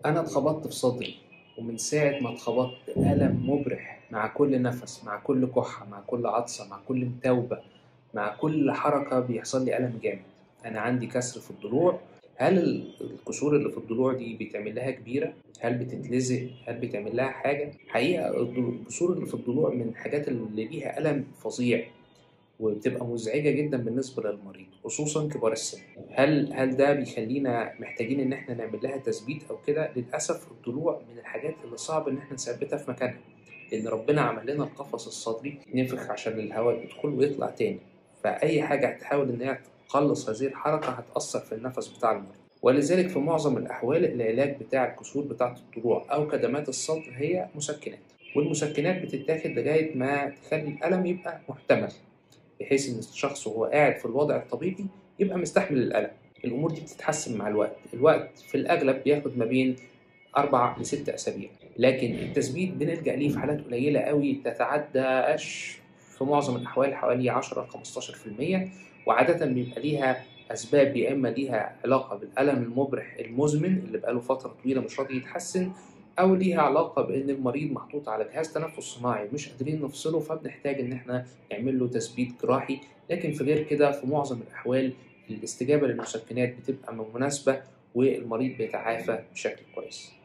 أنا اتخبطت في صدري ومن ساعة ما اتخبطت ألم مبرح مع كل نفس مع كل كحة مع كل عطسة مع كل متوبة مع كل حركة بيحصل لي ألم جامد أنا عندي كسر في الضلوع هل الكسور اللي في الضلوع دي بيتعمل لها كبيرة؟ هل بتتلزق؟ هل بيتعمل لها حاجة؟ حقيقة الكسور اللي في الضلوع من الحاجات اللي ليها ألم فظيع وبتبقى مزعجة جدا بالنسبة للمريض خصوصا كبار السن هل هل ده بيخلينا محتاجين ان احنا نعمل لها تثبيت او كده للاسف الضلوع من الحاجات اللي صعب ان احنا نثبتها في مكانها لان ربنا عمل لنا القفص الصدري ينفخ عشان الهواء يدخل ويطلع تاني فاي حاجة هتحاول ان هي تقلص هذه الحركة هتأثر في النفس بتاع المريض ولذلك في معظم الأحوال العلاج بتاع الكسور بتاعة الضلوع أو كدمات الصدر هي مسكنات والمسكنات بتتاخد لغاية ما تخلي الألم يبقى محتمل بحيث ان الشخص وهو قاعد في الوضع الطبيعي يبقى مستحمل الالم الامور دي بتتحسن مع الوقت الوقت في الاغلب بياخد ما بين أربع لست أسابيع لكن التثبيت بنلجأ ليه في حالات قليلة قوي تتعداش في معظم الأحوال حوالي 10 ل 15% وعادة بيبقى ليها أسباب يا إما ليها علاقة بالألم المبرح المزمن اللي بقاله فترة طويلة مش راضي يتحسن أو ليها علاقة بإن المريض محطوط على جهاز تنفس صناعي مش قادرين نفصله فبنحتاج إن إحنا نعمل له تثبيت جراحي لكن في غير كده في معظم الأحوال الاستجابة للمسكنات بتبقى مناسبة والمريض بيتعافى بشكل كويس.